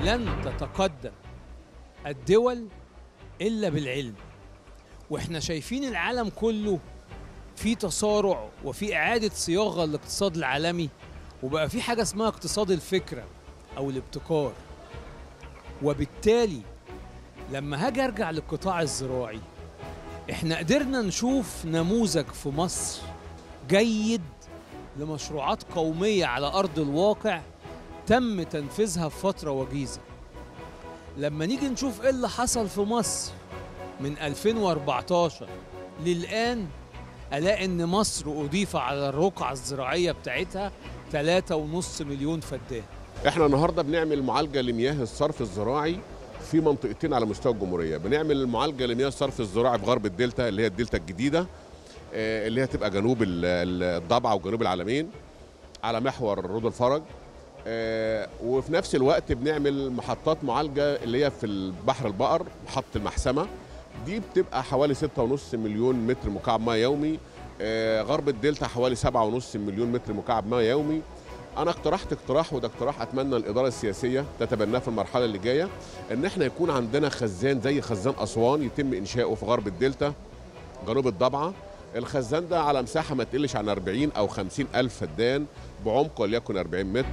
لن تتقدم الدول الا بالعلم واحنا شايفين العالم كله في تسارع وفي اعاده صياغه للاقتصاد العالمي وبقى في حاجه اسمها اقتصاد الفكره او الابتكار وبالتالي لما هاجي ارجع للقطاع الزراعي احنا قدرنا نشوف نموذج في مصر جيد لمشروعات قوميه على ارض الواقع تم تنفيذها في فتره وجيزه لما نيجي نشوف ايه اللي حصل في مصر من 2014 للآن ألاقي إن مصر أضيف على الرقعة الزراعية بتاعتها 3.5 مليون فدان احنا النهارده بنعمل معالجه لمياه الصرف الزراعي في منطقتين على مستوى الجمهوريه بنعمل معالجه لمياه الصرف الزراعي في غرب الدلتا اللي هي الدلتا الجديده آه، اللي هي تبقى جنوب ال- ال- الضبعه وجنوب العلمين على محور رود الفرج آه، وفي نفس الوقت بنعمل محطات معالجه اللي هي في البحر البقر محطه المحسمه دي بتبقى حوالي 6.5 مليون متر مكعب ماء يومي آه، غرب الدلتا حوالي 7.5 مليون متر مكعب ماء يومي انا اقترحت اقتراح وده اقتراح اتمنى الاداره السياسيه تتبناه في المرحله اللي جايه ان احنا يكون عندنا خزان زي خزان اسوان يتم انشاؤه في غرب الدلتا جنوب الضبعه الخزان ده على مساحه ما تقلش عن 40 او 50 الف فدان بعمق وليكن 40 متر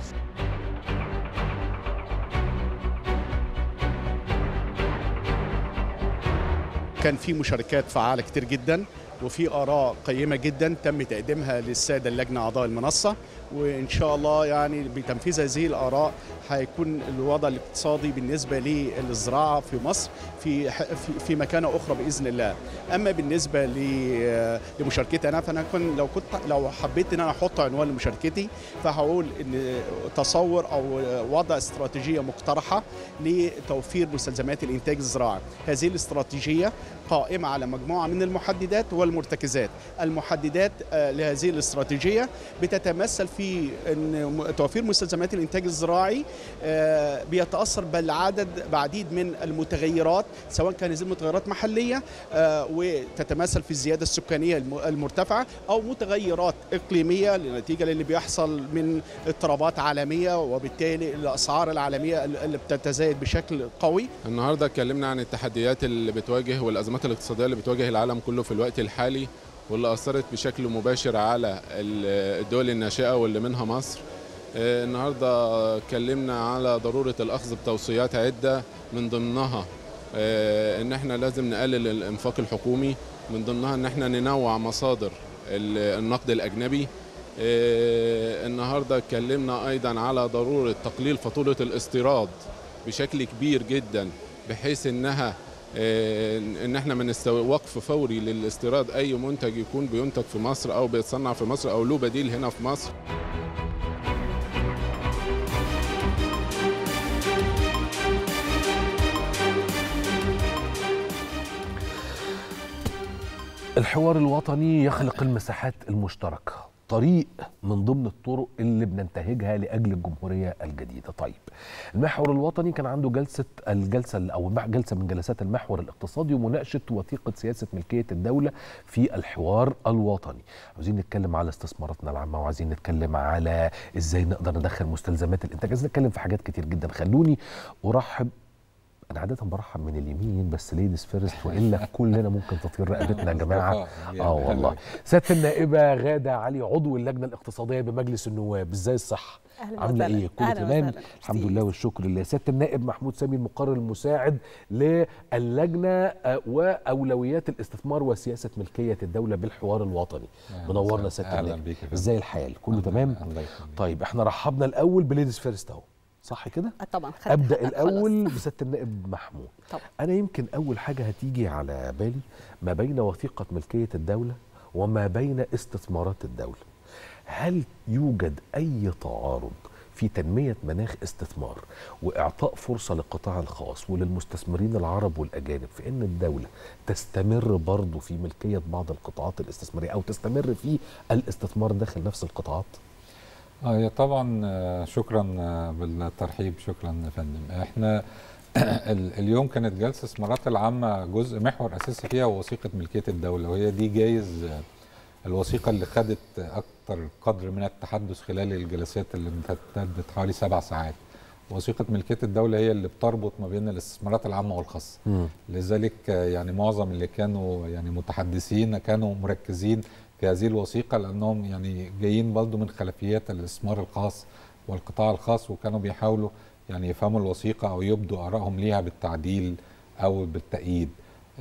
كان في مشاركات فعالة كتير جدا وفي آراء قيمة جدا تم تقديمها للسادة اللجنة أعضاء المنصة وإن شاء الله يعني بتنفيذ هذه الآراء هيكون الوضع الاقتصادي بالنسبة للزراعة في مصر في في في مكانة أخرى بإذن الله أما بالنسبة ل- لمشاركتي أنا فأنا كنت لو كنت لو حبيت إن أنا أحط عنوان لمشاركتي فهقول إن تصور أو وضع استراتيجية مقترحة لتوفير مستلزمات الإنتاج الزراعي هذه الاستراتيجية قائمة على مجموعة من المحددات والمرتكزات المحددات آه، لهذه الاستراتيجية بتتمثل في أن م- توفير مستلزمات الإنتاج الزراعي آه، بيتأثر بالعدد بعديد من المتغيرات سواء كان هذه المتغيرات محلية آه، وتتمثل في الزيادة السكانية الم- المرتفعة أو متغيرات إقليمية نتيجة للي بيحصل من اضطرابات عالمية وبالتالي الأسعار العالمية اللي بتتزايد بشكل قوي النهارده اتكلمنا عن التحديات اللي بتواجه والازمات الاقتصاديه اللي بتواجه العالم كله في الوقت الحالي واللي اثرت بشكل مباشر على ال- الدول الناشئه واللي منها مصر. آه، النهارده اتكلمنا على ضروره الاخذ بتوصيات عده من ضمنها آه، ان احنا لازم نقلل الانفاق الحكومي من ضمنها ان احنا ننوع مصادر ال- النقد الاجنبي آه، النهارده اتكلمنا ايضا على ضروره تقليل فاتوره الاستيراد بشكل كبير جدا بحيث انها آه، ان احنا من وقف فوري للاستيراد اي منتج يكون بينتج في مصر او بيتصنع في مصر او له بديل هنا في مصر الحوار الوطني يخلق المساحات المشتركة طريق من ضمن الطرق اللي بننتهجها لأجل الجمهورية الجديدة طيب المحور الوطني كان عنده جلسة الجلسة أو المح- جلسة من جلسات المحور الاقتصادي ومناقشة وثيقة سياسة ملكية الدولة في الحوار الوطني عاوزين نتكلم على استثماراتنا العامة وعايزين نتكلم على ازاي نقدر ندخل مستلزمات الانتاج عايزين نتكلم في حاجات كتير جدا خلوني ارحب انا عاده برحب من اليمين بس ليديز فيرست والا كلنا ممكن تطير رقبتنا يا جماعه اه والله سياده النائبه غاده علي عضو اللجنه الاقتصاديه بمجلس النواب ازاي الصحه أهلاً عامله وسهلاً. ايه كله أهلاً تمام وسهلاً. الحمد لله والشكر لله سياده النائب محمود سامي المقرر المساعد للجنه آه، واولويات الاستثمار وسياسه ملكيه الدوله بالحوار الوطني منورنا سياده أهلاً النائب بيك يا فندم. ازاي الحال كله تمام الله يخليك. طيب احنا رحبنا الاول بليديز فيرست اهو صح كده آه طبعا خدت ابدا حقك الاول خلاص. بسياده النائب محمود طبعا انا يمكن اول حاجه هتيجي على بالي ما بين وثيقه ملكيه الدوله وما بين استثمارات الدوله هل يوجد اي تعارض في تنميه مناخ استثمار واعطاء فرصه للقطاع الخاص وللمستثمرين العرب والاجانب في ان الدوله تستمر برضه في ملكيه بعض القطاعات الاستثماريه او تستمر في الاستثمار داخل نفس القطاعات اه هي طبعا آه، شكرا آه، بالترحيب شكرا يا فندم احنا ال- اليوم كانت جلسه استثمارات العامه جزء محور اساسي فيها وثيقه ملكيه الدوله وهي دي جايز آه، الوثيقه اللي خدت اكتر قدر من التحدث خلال الجلسات اللي امتدت حوالي سبع ساعات وثيقه ملكيه الدوله هي اللي بتربط ما بين الاستثمارات العامه والخاصه لذلك آه، يعني معظم اللي كانوا يعني متحدثين كانوا مركزين في هذه الوثيقه لانهم يعني جايين برضه من خلفيات الاستثمار الخاص والقطاع الخاص وكانوا بيحاولوا يعني يفهموا الوثيقه او يبدوا ارائهم ليها بالتعديل او بالتأييد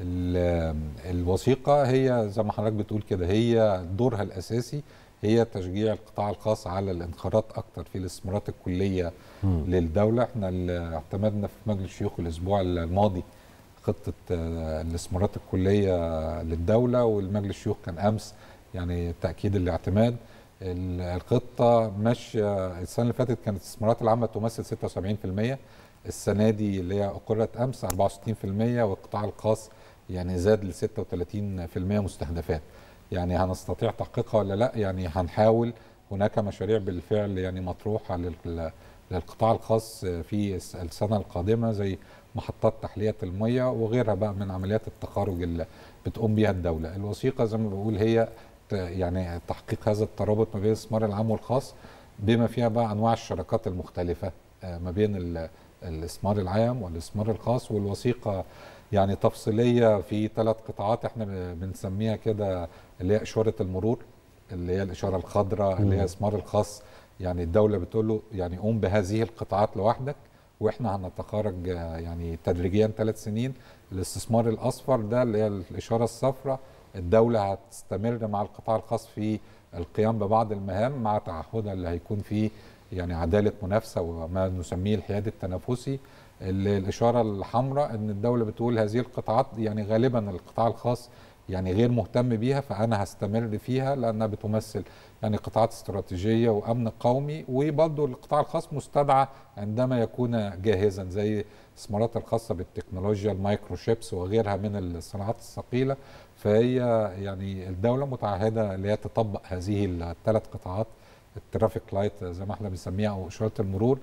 ال- الوثيقه هي زي ما حضرتك بتقول كده هي دورها الاساسي هي تشجيع القطاع الخاص على الانخراط اكتر في الاستثمارات الكليه للدوله احنا اللي اعتمدنا في مجلس الشيوخ الاسبوع الماضي خطه آه، الاستثمارات الكليه للدوله والمجلس الشيوخ كان امس يعني تاكيد الاعتماد ال- الخطه ماشيه السنه اللي فاتت كانت الاستثمارات العامه تمثل 76% السنه دي اللي هي اقرت امس 64% والقطاع الخاص يعني زاد ل 36% مستهدفات يعني هنستطيع تحقيقها ولا لا يعني هنحاول هناك مشاريع بالفعل يعني مطروحه لل- للقطاع الخاص في الس- السنه القادمه زي محطات تحليه الميه وغيرها بقى من عمليات التخارج اللي بتقوم بها الدوله الوثيقه زي ما بقول هي ت- يعني تحقيق هذا الترابط ما بين الاستثمار العام والخاص بما فيها بقى انواع الشراكات المختلفه آه، ما بين ال- الاستثمار العام والاستثمار الخاص والوثيقه يعني تفصيليه في ثلاث قطاعات احنا ب- بنسميها كده اللي هي اشاره المرور اللي هي الاشاره الخضراء اللي هي الاستثمار الخاص يعني الدوله بتقول له يعني قوم بهذه القطاعات لوحدك واحنا هنتخرج آه، يعني تدريجيا ثلاث سنين الاستثمار الاصفر ده اللي هي الاشاره الصفراء الدوله هتستمر مع القطاع الخاص في القيام ببعض المهام مع تعهدها اللي هيكون فيه يعني عداله منافسه وما نسميه الحياد التنافسي ال- الاشاره الحمراء ان الدوله بتقول هذه القطاعات يعني غالبا القطاع الخاص يعني غير مهتم بيها فانا هستمر فيها لانها بتمثل يعني قطاعات استراتيجيه وامن قومي وبرضه القطاع الخاص مستدعى عندما يكون جاهزا زي الاستثمارات الخاصه بالتكنولوجيا المايكرو شيبس وغيرها من الصناعات الثقيله فهي يعني الدوله متعهده اللي هي تطبق هذه الثلاث قطاعات الترافيك لايت زي ما احنا بنسميها او اشاره المرور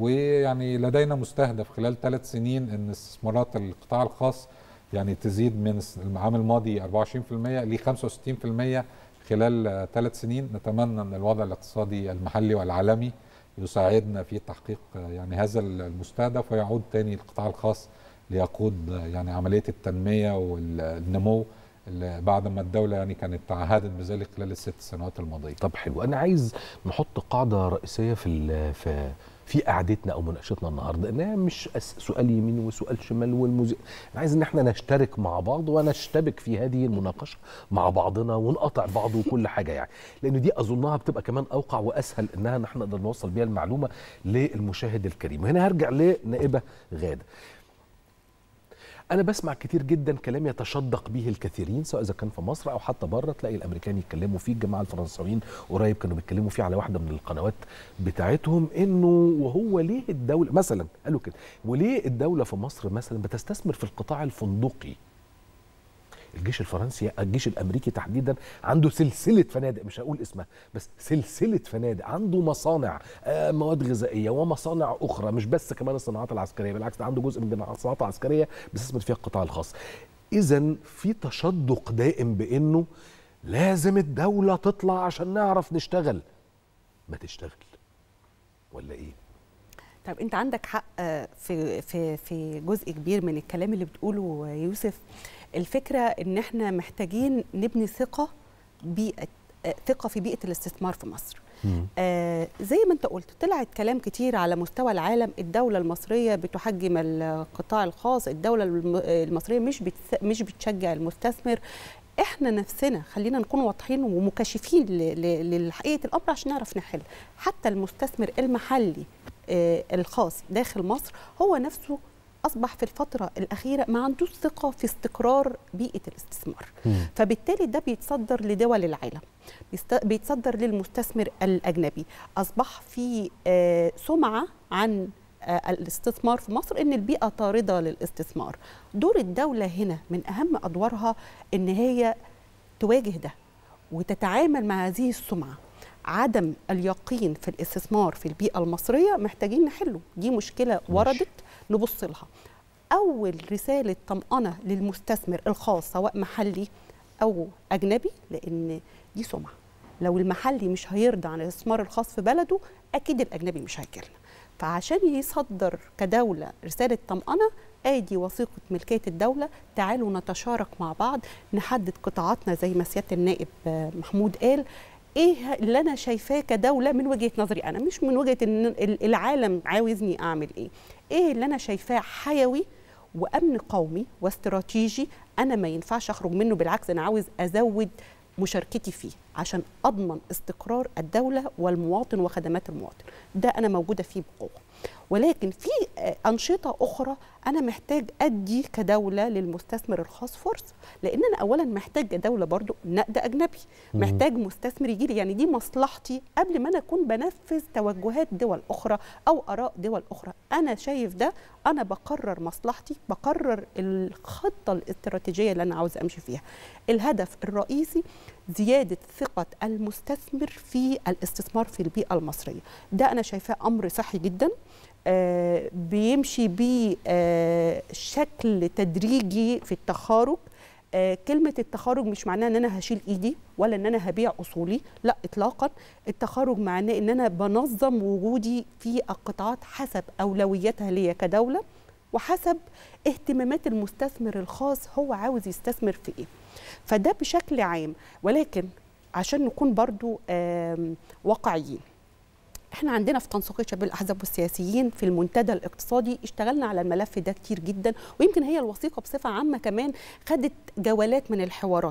ويعني لدينا مستهدف خلال ثلاث سنين ان استثمارات القطاع الخاص يعني تزيد من العام الماضي 24% ل 65% خلال ثلاث سنين نتمنى ان الوضع الاقتصادي المحلي والعالمي يساعدنا في تحقيق يعني هذا المستهدف ويعود تاني القطاع الخاص ليقود يعني عمليه التنميه والنمو اللي بعد ما الدوله يعني كانت تعهدت بذلك خلال الست سنوات الماضيه. طب حلو انا عايز نحط قاعده رئيسيه في ال- في في قعدتنا او مناقشتنا النهارده انها مش أس- سؤال يمين وسؤال شمال والموزي انا عايز ان احنا نشترك مع بعض ونشتبك في هذه المناقشه مع بعضنا ونقطع بعض وكل حاجه يعني لان دي اظنها بتبقى كمان اوقع واسهل انها نحن نقدر نوصل بيها المعلومه للمشاهد الكريم وهنا هرجع لنائبه غاده انا بسمع كتير جدا كلام يتشدق به الكثيرين سواء اذا كان في مصر او حتى بره تلاقي الامريكان يتكلموا فيه الجماعه الفرنساويين قريب كانوا بيتكلموا فيه على واحده من القنوات بتاعتهم انه وهو ليه الدوله مثلا قالوا كده وليه الدوله في مصر مثلا بتستثمر في القطاع الفندقي الجيش الفرنسي الجيش الامريكي تحديدا عنده سلسله فنادق مش هقول اسمها بس سلسله فنادق عنده مصانع آه، مواد غذائيه ومصانع اخرى مش بس كمان الصناعات العسكريه بالعكس ده عنده جزء من الصناعات العسكريه بيستثمر فيها القطاع الخاص اذا في تشدق دائم بانه لازم الدوله تطلع عشان نعرف نشتغل ما تشتغل ولا ايه طب انت عندك حق آه، في في في جزء كبير من الكلام اللي بتقوله يوسف الفكره ان احنا محتاجين نبني ثقه بيئه آه، ثقه في بيئه الاستثمار في مصر آه زي ما انت قلت طلعت كلام كتير على مستوى العالم الدولة المصرية بتحجم القطاع الخاص الدولة الم- المصرية مش بتس مش بتشجع المستثمر احنا نفسنا خلينا نكون واضحين ومكاشفين ل- ل- لحقيقة الأمر عشان نعرف نحل حتى المستثمر المحلي آه الخاص داخل مصر هو نفسه أصبح في الفترة الأخيرة ما عندوش ثقة في استقرار بيئة الاستثمار فبالتالي ده بيتصدر لدول العالم بيست- بيتصدر للمستثمر الأجنبي أصبح في آه، سمعة عن آه، الاستثمار في مصر ان البيئه طارده للاستثمار دور الدوله هنا من اهم ادوارها ان هي تواجه ده وتتعامل مع هذه السمعه عدم اليقين في الاستثمار في البيئه المصريه محتاجين نحله دي مشكله وردت نبص لها اول رساله طمانه للمستثمر الخاص سواء محلي او اجنبي لان دي سمعه لو المحلي مش هيرضى عن الاستثمار الخاص في بلده اكيد الاجنبي مش هيجيلنا فعشان يصدر كدوله رساله طمانه ادي وثيقه ملكيه الدوله تعالوا نتشارك مع بعض نحدد قطاعاتنا زي ما سياده النائب آه، محمود قال ايه اللي انا شايفاه كدوله من وجهه نظري انا مش من وجهه ان ال- العالم عاوزني اعمل ايه ايه اللي انا شايفاه حيوي وامن قومي واستراتيجي انا ما ينفعش اخرج منه بالعكس انا عاوز ازود مشاركتي فيه عشان اضمن استقرار الدوله والمواطن وخدمات المواطن ده انا موجوده فيه بقوه ولكن في آه، انشطه اخرى انا محتاج ادي كدوله للمستثمر الخاص فرصه لان انا اولا محتاج كدوله برضو نقد اجنبي محتاج مستثمر يجي لي يعني دي مصلحتي قبل ما انا اكون بنفذ توجهات دول اخرى او اراء دول اخرى انا شايف ده انا بقرر مصلحتي بقرر الخطه الاستراتيجيه اللي انا عاوز امشي فيها الهدف الرئيسي زياده ثقه المستثمر في الاستثمار في البيئه المصريه ده انا شايفاه امر صحي جدا آه بيمشي بشكل تدريجي في التخارج آه كلمة التخارج مش معناها ان انا هشيل ايدي ولا ان انا هبيع اصولي لا اطلاقا التخارج معناه ان انا بنظم وجودي في القطاعات حسب اولوياتها ليا كدولة وحسب اهتمامات المستثمر الخاص هو عاوز يستثمر في ايه فده بشكل عام ولكن عشان نكون برضو آم، واقعيين احنا عندنا في تنسيقيه شباب الاحزاب والسياسيين في المنتدى الاقتصادي اشتغلنا على الملف ده كتير جدا ويمكن هي الوثيقه بصفه عامه كمان خدت جولات من الحوارات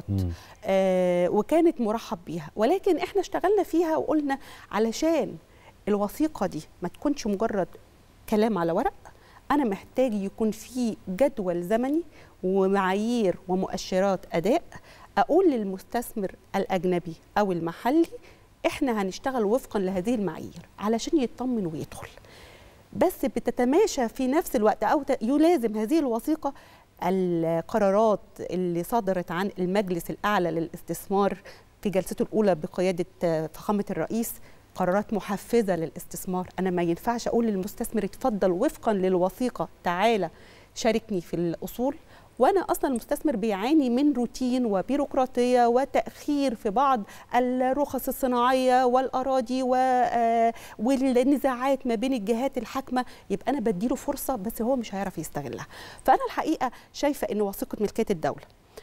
آه وكانت مرحب بيها ولكن احنا اشتغلنا فيها وقلنا علشان الوثيقه دي ما تكونش مجرد كلام على ورق انا محتاج يكون في جدول زمني ومعايير ومؤشرات اداء اقول للمستثمر الاجنبي او المحلي احنا هنشتغل وفقا لهذه المعايير علشان يطمن ويدخل بس بتتماشى في نفس الوقت او ت- يلازم هذه الوثيقه القرارات اللي صدرت عن المجلس الاعلى للاستثمار في جلسته الاولى بقياده آه، فخامه الرئيس قرارات محفزه للاستثمار انا ما ينفعش اقول للمستثمر اتفضل وفقا للوثيقه تعالى شاركني في الاصول وانا اصلا المستثمر بيعاني من روتين وبيروقراطيه وتاخير في بعض الرخص الصناعيه والاراضي و- آه، والنزاعات ما بين الجهات الحاكمه يبقى انا بديله فرصه بس هو مش هيعرف يستغلها فانا الحقيقه شايفه ان وثيقه ملكيه الدوله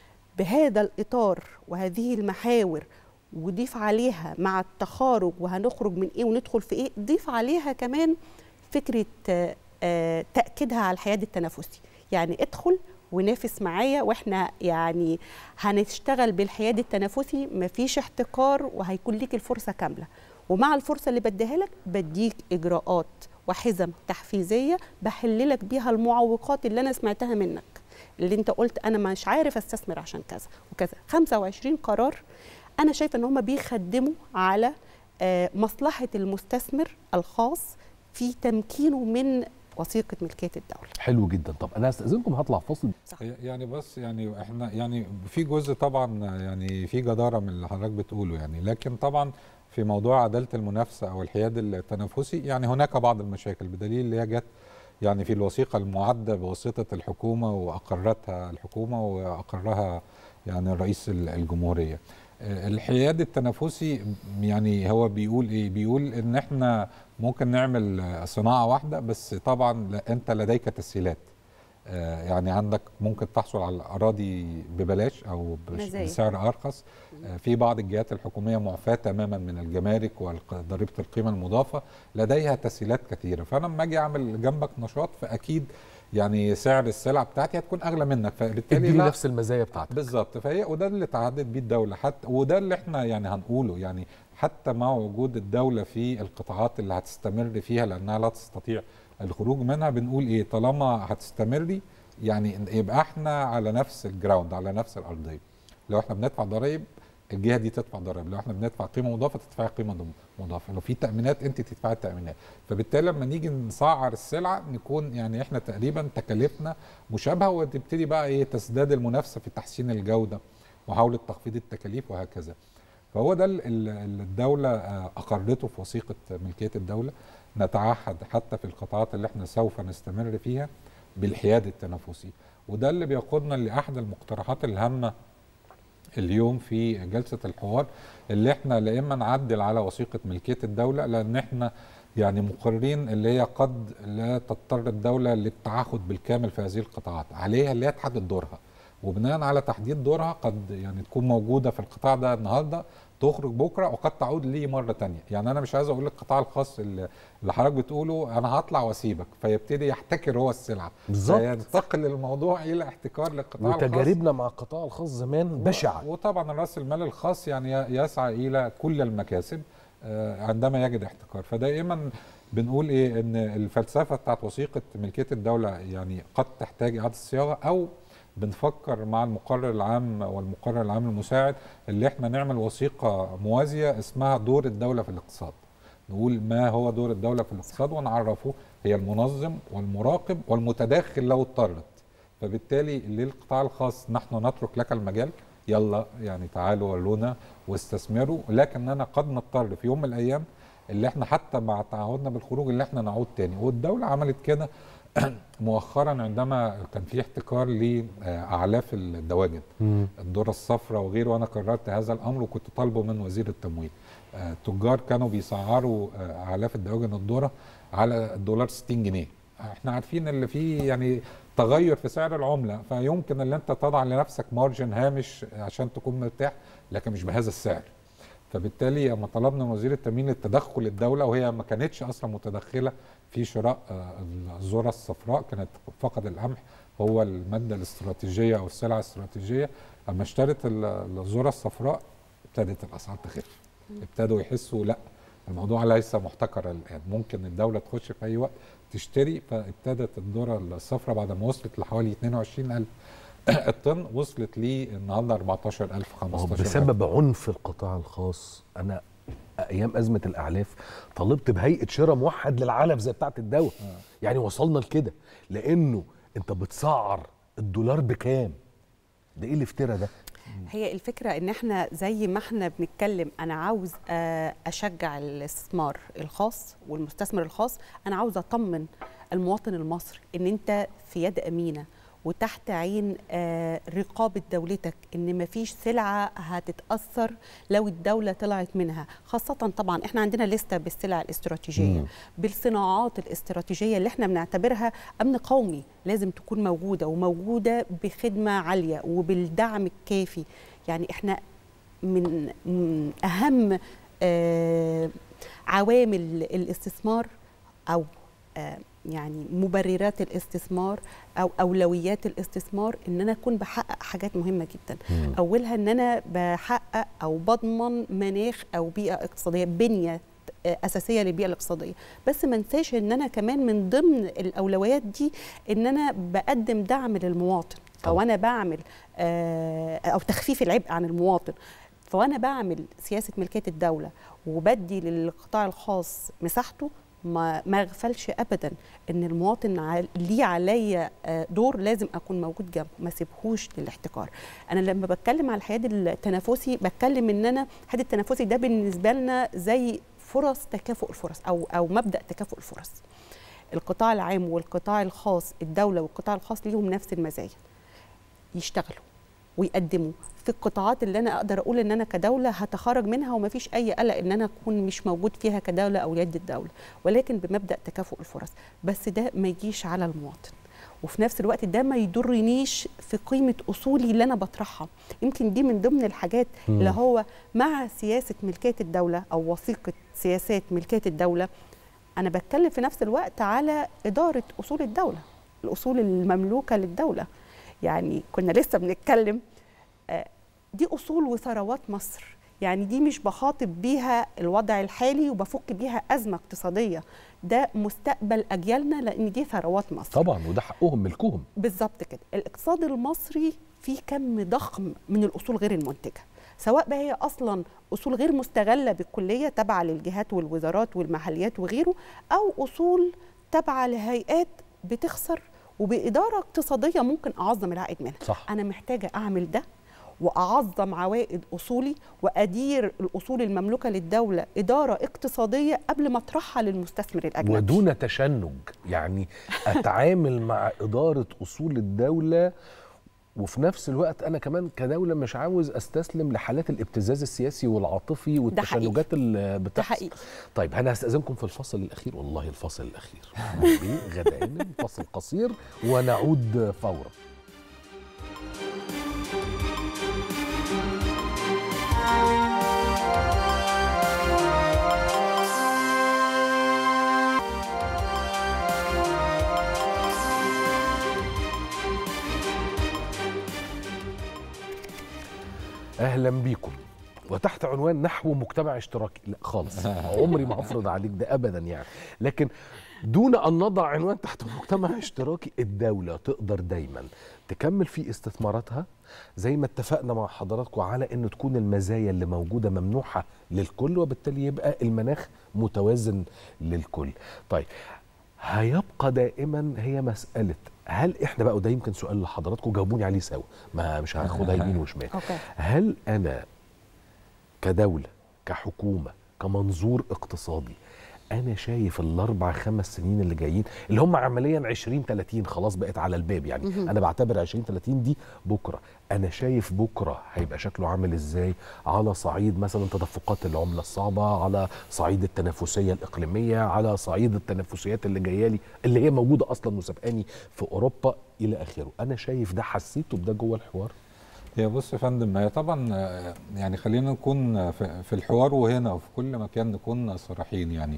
بهذا الاطار وهذه المحاور وضيف عليها مع التخارج وهنخرج من ايه وندخل في ايه ضيف عليها كمان فكره آه، آه، تاكيدها على الحياد التنافسي يعني ادخل ونافس معايا واحنا يعني هنشتغل بالحياد التنافسي مفيش احتكار وهيكون ليك الفرصه كامله ومع الفرصه اللي بديها لك بديك اجراءات وحزم تحفيزيه بحللك بيها المعوقات اللي انا سمعتها منك اللي انت قلت انا مش عارف استثمر عشان كذا وكذا 25 قرار انا شايفه ان هم بيخدموا على آه، مصلحه المستثمر الخاص في تمكينه من وثيقه ملكيه الدوله حلو جدا طب انا هستاذنكم هطلع فاصل يعني بس يعني احنا يعني في جزء طبعا يعني في جداره من اللي حضرتك بتقوله يعني لكن طبعا في موضوع عداله المنافسه او الحياد التنافسي يعني هناك بعض المشاكل بدليل اللي هي جت يعني في الوثيقه المعده بواسطه الحكومه واقرتها الحكومه واقرها يعني رئيس الجمهوريه. آه، الحياد التنافسي يعني هو بيقول ايه؟ بيقول ان احنا ممكن نعمل آه، صناعه واحده بس طبعا لا- انت لديك تسهيلات. آه، يعني عندك ممكن تحصل على الاراضي ببلاش او بش- مزايا. بسعر ارخص آه، في بعض الجهات الحكوميه معفاه تماما من الجمارك وضريبه القيمه المضافه لديها تسهيلات كثيره فانا لما اجي اعمل جنبك نشاط فاكيد يعني سعر السلعه بتاعتي هتكون اغلى منك فبالتالي اديني لا- نفس المزايا بتاعتك بالظبط فهي وده اللي تعهدت بيه الدوله حتى وده اللي احنا يعني هنقوله يعني حتى مع وجود الدوله في القطاعات اللي هتستمر فيها لانها لا تستطيع الخروج منها بنقول ايه طالما هتستمري يعني يبقى احنا على نفس الجراوند على نفس الارضيه لو احنا بندفع ضرائب الجهه دي تدفع ضرائب لو احنا بندفع قيمه مضافه تدفعي قيمه ضم- مضافه لو في تامينات انت تدفعي التامينات فبالتالي لما نيجي نسعر السلعه نكون يعني احنا تقريبا تكاليفنا مشابهه وتبتدي بقى ايه تزداد المنافسه في تحسين الجوده محاوله تخفيض التكاليف وهكذا فهو ده ال- ال- اللي الدوله آه، اقرته في وثيقه ملكيه الدوله نتعهد حتى في القطاعات اللي احنا سوف نستمر فيها بالحياد التنافسي وده اللي بيقودنا لاحد المقترحات الهامه اليوم في جلسه الحوار اللي احنا لا اما نعدل على وثيقه ملكيه الدوله لان احنا يعني مقررين اللي هي قد لا تضطر الدوله للتعهد بالكامل في هذه القطاعات عليها اللي هي تحدد دورها وبناء على تحديد دورها قد يعني تكون موجوده في القطاع ده النهارده تخرج بكره وقد تعود ليه مره تانية يعني انا مش عايز اقول القطاع الخاص اللي اللي حضرتك بتقوله انا هطلع واسيبك فيبتدي يحتكر هو السلعه بالظبط. ينتقل الموضوع الى احتكار للقطاع الخاص وتجاربنا مع القطاع الخاص زمان بشعه وطبعا راس المال الخاص يعني يسعى الى كل المكاسب آه، عندما يجد احتكار فدائما بنقول ايه ان الفلسفه بتاعت وثيقه ملكيه الدوله يعني قد تحتاج اعاده صياغه او بنفكر مع المقرر العام والمقرر العام المساعد اللي احنا نعمل وثيقه موازيه اسمها دور الدوله في الاقتصاد نقول ما هو دور الدوله في الاقتصاد ونعرفه هي المنظم والمراقب والمتداخل لو اضطرت فبالتالي للقطاع الخاص نحن نترك لك المجال يلا يعني تعالوا ورونا واستثمروا لكننا قد نضطر في يوم من الايام اللي احنا حتى مع تعهدنا بالخروج اللي احنا نعود تاني والدوله عملت كده مؤخرا عندما كان في احتكار لاعلاف الدواجن الذره الصفراء وغيره وانا قررت هذا الامر وكنت طالبه من وزير التموين آه، التجار كانوا بيسعروا آه، اعلاف الدواجن الذره على الدولار 60 جنيه احنا عارفين اللي فيه يعني تغير في سعر العمله فيمكن ان انت تضع لنفسك مارجن هامش عشان تكون مرتاح لكن مش بهذا السعر فبالتالي لما طلبنا من وزير التموين التدخل الدوله وهي ما كانتش اصلا متدخله في شراء آه، الذره الصفراء كانت فقط القمح هو الماده الاستراتيجيه او السلعه الاستراتيجيه اما اشترت ال- الذره الصفراء ابتدت الاسعار تخف ابتدوا يحسوا لا الموضوع ليس محتكرا الان ممكن الدوله تخش في اي وقت تشتري فابتدت الذره الصفراء بعد ما وصلت لحوالي 22000 الطن وصلت لي النهارده 14000 ما هو 15000 بسبب عنف القطاع الخاص انا ايام ازمه الاعلاف طالبت بهيئه شراء موحد للعلف زي بتاعه الدواء يعني وصلنا لكده لانه انت بتسعر الدولار بكام ده ايه الافتراء ده هي الفكرة ان احنا زي ما احنا بنتكلم انا عاوز آه، اشجع الاستثمار الخاص والمستثمر الخاص انا عاوز اطمن المواطن المصري ان انت في يد امينة وتحت عين آه، رقابة دولتك ان مفيش سلعة هتتأثر لو الدولة طلعت منها خاصة طبعا احنا عندنا لستة بالسلع الاستراتيجية مم. بالصناعات الاستراتيجية اللي احنا بنعتبرها أمن قومي لازم تكون موجودة وموجودة بخدمة عالية وبالدعم الكافي يعني احنا من من أهم آه، عوامل الاستثمار أو آه، يعني مبررات الاستثمار او اولويات الاستثمار ان انا اكون بحقق حاجات مهمه جدا مم. اولها ان انا بحقق او بضمن مناخ او بيئه اقتصاديه بنيه آه، اساسيه للبيئه الاقتصاديه بس ما انساش ان انا كمان من ضمن الاولويات دي ان انا بقدم دعم للمواطن او طبعا. انا بعمل آه، او تخفيف العبء عن المواطن فوانا بعمل سياسه ملكيه الدوله وبدي للقطاع الخاص مساحته ما ما اغفلش ابدا ان المواطن عل- ليه عليا آه، دور لازم اكون موجود جنبه ما سيبهوش للاحتكار انا لما بتكلم على الحياد التنافسي بتكلم ان انا الحياد التنافسي ده بالنسبه لنا زي فرص تكافؤ الفرص او او مبدا تكافؤ الفرص القطاع العام والقطاع الخاص الدوله والقطاع الخاص ليهم نفس المزايا يشتغلوا ويقدموا في القطاعات اللي انا اقدر اقول ان انا كدوله هتخرج منها ومفيش اي قلق ان انا اكون مش موجود فيها كدوله او يد الدوله ولكن بمبدا تكافؤ الفرص بس ده ما يجيش على المواطن وفي نفس الوقت ده ما يضرنيش في قيمه اصولي اللي انا بطرحها يمكن دي من ضمن الحاجات مم. اللي هو مع سياسه ملكيه الدوله او وثيقه سياسات ملكيه الدوله انا بتكلم في نفس الوقت على اداره اصول الدوله الاصول المملوكه للدوله يعني كنا لسه بنتكلم آه، دي اصول وثروات مصر يعني دي مش بخاطب بيها الوضع الحالي وبفك بيها ازمه اقتصاديه ده مستقبل اجيالنا لان دي ثروات مصر طبعا وده حقهم ملكهم بالظبط كده الاقتصاد المصري فيه كم ضخم من الاصول غير المنتجه سواء بقى هي اصلا اصول غير مستغله بالكليه تابعه للجهات والوزارات والمحليات وغيره او اصول تابعه لهيئات بتخسر وباداره اقتصاديه ممكن اعظم العائد منها صح انا محتاجه اعمل ده واعظم عوائد اصولي وادير الاصول المملوكه للدوله اداره اقتصاديه قبل ما اطرحها للمستثمر الاجنبي ودون تشنج يعني اتعامل مع اداره اصول الدوله وفي نفس الوقت انا كمان كدوله مش عاوز استسلم لحالات الابتزاز السياسي والعاطفي والتشنجات اللي ده بتحصل حقيقي طيب انا هستاذنكم في الفصل الاخير والله الفصل الاخير غدا فصل قصير ونعود فورا اهلا بيكم وتحت عنوان نحو مجتمع اشتراكي لا خالص عمري ما هفرض عليك ده ابدا يعني لكن دون ان نضع عنوان تحت مجتمع اشتراكي الدوله تقدر دايما تكمل في استثماراتها زي ما اتفقنا مع حضراتكم على ان تكون المزايا اللي موجوده ممنوحه للكل وبالتالي يبقى المناخ متوازن للكل طيب هيبقى دائما هي مساله هل احنا بقى وده يمكن سؤال لحضراتكم جاوبوني عليه سوا ما مش هاخدها يمين وشمال اوكي هل انا كدوله كحكومه كمنظور اقتصادي انا شايف الاربع خمس سنين اللي جايين اللي هم عمليا 20 30 خلاص بقت على الباب يعني مهم. انا بعتبر 20 30 دي بكره انا شايف بكره هيبقى شكله عامل ازاي على صعيد مثلا تدفقات العمله الصعبه على صعيد التنافسيه الاقليميه على صعيد التنافسيات اللي جايه لي اللي هي موجوده اصلا وسابقاني في اوروبا الى اخره انا شايف ده حسيته بده جوه الحوار هي بص يا فندم هي طبعا آه، يعني خلينا نكون في في الحوار وهنا وفي كل مكان نكون صريحين يعني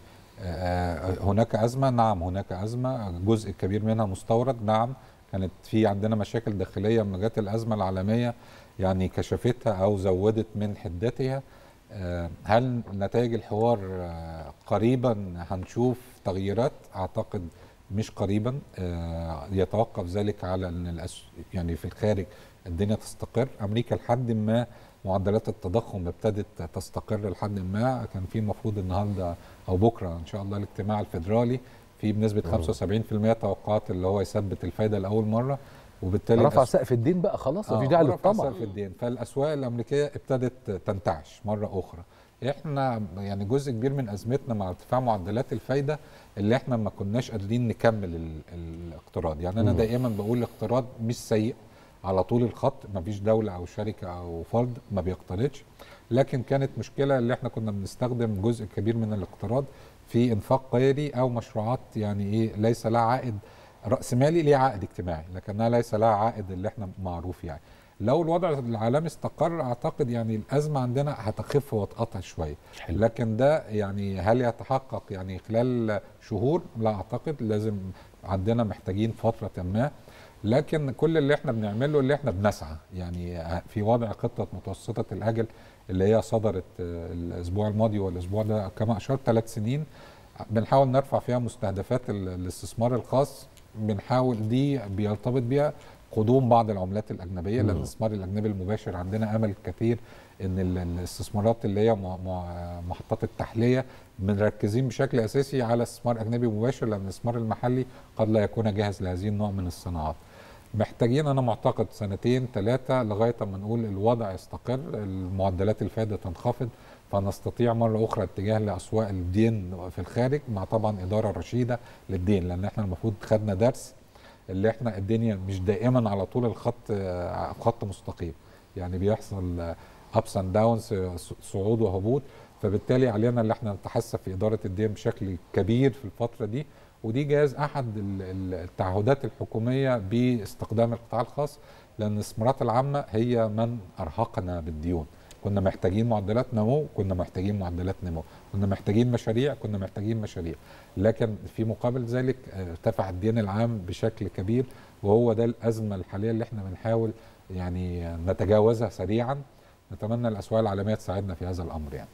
آه، هناك أزمة نعم هناك أزمة جزء كبير منها مستورد نعم كانت في عندنا مشاكل داخلية لما جت الأزمة العالمية يعني كشفتها أو زودت من حدتها آه، هل نتائج الحوار آه، قريبا هنشوف تغييرات أعتقد مش قريبا آه، يتوقف ذلك على ان الأس... يعني في الخارج الدنيا تستقر امريكا لحد ما معدلات التضخم ابتدت تستقر لحد ما كان في المفروض النهارده او بكره ان شاء الله الاجتماع الفيدرالي في بنسبه 75% توقعات اللي هو يثبت الفايده لاول مره وبالتالي رفع الأس- سقف الدين بقى خلاص مفيش آه، داعي ورفع للطمع سقف الدين فالاسواق الامريكيه ابتدت تنتعش مره اخرى احنا يعني جزء كبير من ازمتنا مع ارتفاع معدلات الفايده اللي احنا ما كناش قادرين نكمل ال- الاقتراض يعني انا مم. دائما بقول الاقتراض مش سيء على طول الخط ما فيش دوله او شركه او فرد ما بيقترضش لكن كانت مشكله اللي احنا كنا بنستخدم جزء كبير من الاقتراض في انفاق غيري او مشروعات يعني ايه ليس لها عائد راس مالي ليه عائد اجتماعي لكنها ليس لها عائد اللي احنا معروف يعني لو الوضع العالمي استقر اعتقد يعني الازمه عندنا هتخف وتقطع شويه حلو. لكن ده يعني هل يتحقق يعني خلال شهور لا اعتقد لازم عندنا محتاجين فتره ما لكن كل اللي احنا بنعمله اللي احنا بنسعى يعني في وضع خطه متوسطه الاجل اللي هي صدرت آه، الاسبوع الماضي والاسبوع ده كما اشرت ثلاث سنين بنحاول نرفع فيها مستهدفات ال- الاستثمار الخاص بنحاول دي بيرتبط بيها قدوم بعض العملات الاجنبيه لان مم. الاستثمار الاجنبي المباشر عندنا امل كثير ان ال- الاستثمارات اللي هي مع- مع- محطات التحليه مركزين بشكل اساسي على استثمار اجنبي مباشر لان الاستثمار المحلي قد لا يكون جاهز لهذه النوع من الصناعات. محتاجين انا معتقد سنتين ثلاثه لغايه ما نقول الوضع يستقر المعدلات الفائده تنخفض فنستطيع مره اخرى اتجاه لاسواق الدين في الخارج مع طبعا اداره رشيده للدين لان احنا المفروض خدنا درس اللي احنا الدنيا مش دائما على طول الخط آه، خط مستقيم يعني بيحصل ابس اند داونز صعود وهبوط فبالتالي علينا اللي احنا نتحسب في اداره الدين بشكل كبير في الفتره دي ودي جاز احد ال- ال- التعهدات الحكوميه باستخدام القطاع الخاص لان الاستثمارات العامه هي من ارهقنا بالديون كنا محتاجين معدلات نمو كنا محتاجين معدلات نمو كنا محتاجين مشاريع كنا محتاجين مشاريع لكن في مقابل ذلك آه، ارتفع الدين العام بشكل كبير وهو ده الازمه الحاليه اللي احنا بنحاول يعني نتجاوزها سريعا نتمنى الاسواق العالميه تساعدنا في هذا الامر يعني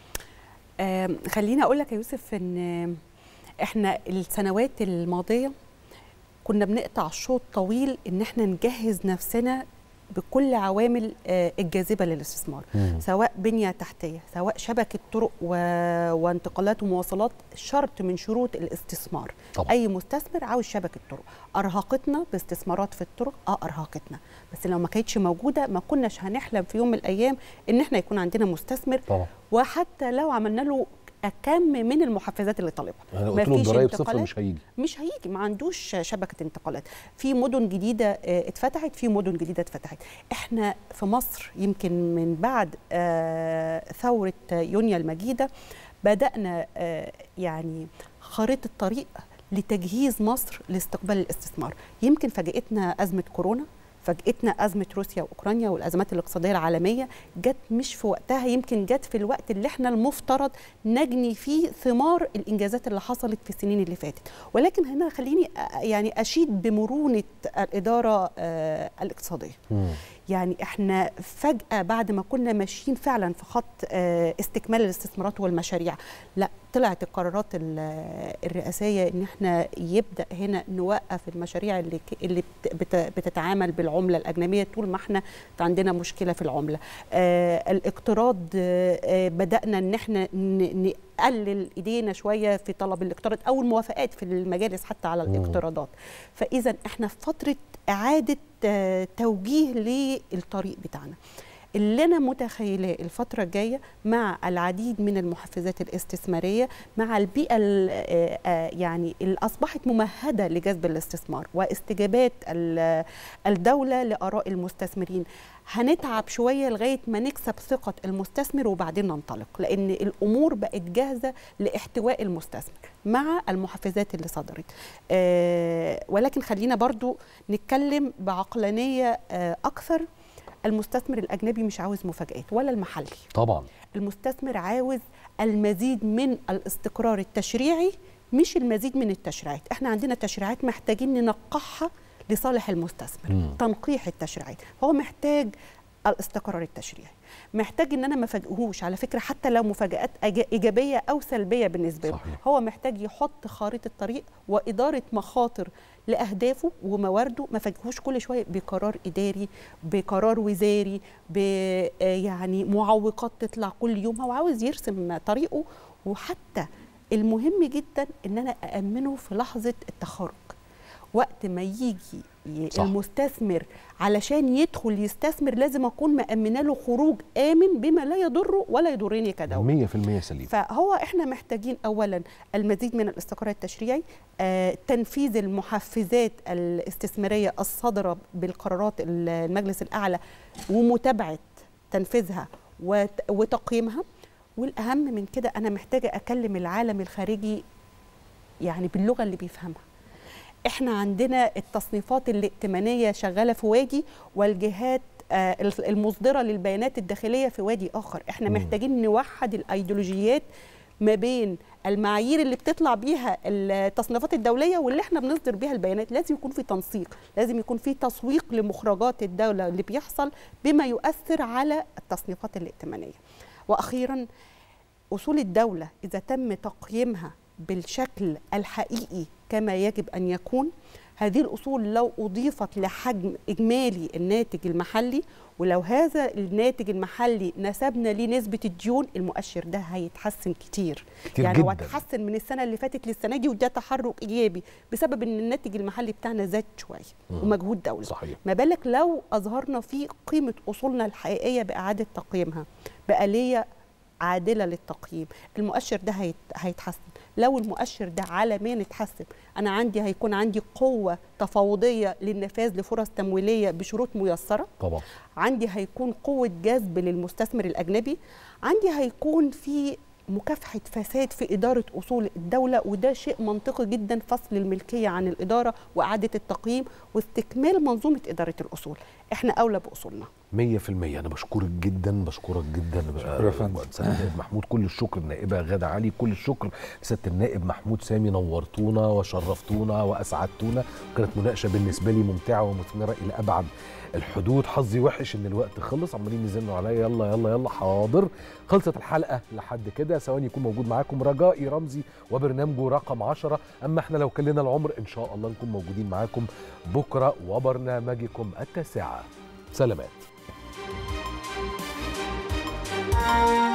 آم، خليني اقول لك يا يوسف ان احنا السنوات الماضيه كنا بنقطع شوط طويل ان احنا نجهز نفسنا بكل عوامل آه، الجاذبه للاستثمار مم. سواء بنيه تحتيه سواء شبكه طرق و... وانتقالات ومواصلات شرط من شروط الاستثمار طبعا. اي مستثمر عاوز شبكه طرق ارهقتنا باستثمارات في الطرق اه ارهقتنا بس لو ما كانتش موجوده ما كناش هنحلم في يوم من الايام ان احنا يكون عندنا مستثمر طبعا وحتى لو عملنا له كم من المحفزات اللي طالبها انا قلت له مفيش الضرايب صفر انتقالات. مش هيجي مش هيجي ما عندوش شبكه انتقالات في مدن جديده آه، اتفتحت في مدن جديده اتفتحت احنا في مصر يمكن من بعد آه، ثوره يونيو المجيده بدانا آه، يعني خريطه طريق لتجهيز مصر لاستقبال الاستثمار يمكن فاجئتنا ازمه كورونا فاجئتنا ازمه روسيا واوكرانيا والازمات الاقتصاديه العالميه جت مش في وقتها يمكن جت في الوقت اللي احنا المفترض نجني فيه ثمار الانجازات اللي حصلت في السنين اللي فاتت ولكن هنا خليني أ- يعني اشيد بمرونه الاداره آه، الاقتصاديه يعني احنا فجأة بعد ما كنا ماشيين فعلا في خط آه، استكمال الاستثمارات والمشاريع لا طلعت القرارات ال- الرئاسية ان احنا يبدأ هنا نوقف المشاريع اللي ك- اللي بت- بت- بتتعامل بالعملة الأجنبية طول ما احنا عندنا مشكلة في العملة آه، الاقتراض آه، آه، بدأنا ان احنا ن- نقلل ايدينا شوية في طلب الاقتراض او الموافقات في المجالس حتى على الاقتراضات فاذا احنا في فترة إعادة آه، توجيه للطريق بتاعنا اللي انا متخيلاه الفتره الجايه مع العديد من المحفزات الاستثماريه مع البيئه ال- آه، آه، يعني اللي اصبحت ممهده لجذب الاستثمار واستجابات ال- الدوله لاراء المستثمرين هنتعب شويه لغايه ما نكسب ثقه المستثمر وبعدين ننطلق لان الامور بقت جاهزه لاحتواء المستثمر مع المحفزات اللي صدرت آه، ولكن خلينا برضو نتكلم بعقلانيه آه، اكثر المستثمر الاجنبي مش عاوز مفاجآت ولا المحلي طبعا المستثمر عاوز المزيد من الاستقرار التشريعي مش المزيد من التشريعات احنا عندنا تشريعات محتاجين ننقحها لصالح المستثمر مم. تنقيح التشريعات هو محتاج الاستقرار التشريعي محتاج ان انا ما افاجئهوش على فكره حتى لو مفاجات أج- ايجابيه او سلبيه بالنسبه له صحيح. هو محتاج يحط خارطه طريق واداره مخاطر لاهدافه وموارده ما فاجئهوش كل شويه بقرار اداري بقرار وزاري ب آه يعني معوقات تطلع كل يوم هو عاوز يرسم طريقه وحتى المهم جدا ان انا اامنه في لحظه التخرج وقت ما يجي ي- صح. المستثمر علشان يدخل يستثمر لازم اكون مامنه له خروج امن بما لا يضره ولا يضرني كدوله 100% سليم فهو احنا محتاجين اولا المزيد من الاستقرار التشريعي آه، تنفيذ المحفزات الاستثماريه الصادره بالقرارات ال- المجلس الاعلى ومتابعه تنفيذها وت- وتقييمها والاهم من كده انا محتاجه اكلم العالم الخارجي يعني باللغه اللي بيفهمها احنا عندنا التصنيفات الائتمانيه شغاله في وادي والجهات آه، المصدره للبيانات الداخليه في وادي اخر احنا مم. محتاجين نوحد الايديولوجيات ما بين المعايير اللي بتطلع بيها التصنيفات الدوليه واللي احنا بنصدر بيها البيانات لازم يكون في تنسيق لازم يكون في تسويق لمخرجات الدوله اللي بيحصل بما يؤثر على التصنيفات الائتمانيه واخيرا اصول الدوله اذا تم تقييمها بالشكل الحقيقي كما يجب ان يكون هذه الاصول لو اضيفت لحجم اجمالي الناتج المحلي ولو هذا الناتج المحلي نسبنا ليه نسبه الديون المؤشر ده هيتحسن كتير, كتير يعني هو جداً. اتحسن من السنه اللي فاتت للسنه دي وده تحرك ايجابي بسبب ان الناتج المحلي بتاعنا زاد شويه مم. ومجهود دوله صحيح ما بالك لو اظهرنا فيه قيمه اصولنا الحقيقيه باعاده تقييمها باليه عادله للتقييم المؤشر ده هيت- هيتحسن لو المؤشر ده عالميا اتحسن انا عندي هيكون عندي قوه تفاوضيه للنفاذ لفرص تمويليه بشروط ميسره طبعا عندي هيكون قوة جذب للمستثمر الأجنبي عندي هيكون في مكافحة فساد في إدارة أصول الدولة وده شيء منطقي جدا فصل الملكية عن الإدارة وإعادة التقييم واستكمال منظومة إدارة الأصول إحنا أولى بأصولنا 100% انا بشكرك جدا بشكرك جدا شكرا يا فندم. سيادة النائب محمود كل الشكر النائبه غاده علي كل الشكر لسياده النائب محمود سامي نورتونا وشرفتونا واسعدتونا كانت مناقشه بالنسبه لي ممتعه ومثمره الى ابعد الحدود حظي وحش ان الوقت خلص عمالين يزنوا عليا يلا يلا يلا حاضر خلصت الحلقه لحد كده ثواني يكون موجود معاكم رجائي رمزي وبرنامجه رقم 10 اما احنا لو كلنا العمر ان شاء الله نكون موجودين معاكم بكره وبرنامجكم التاسعه سلامات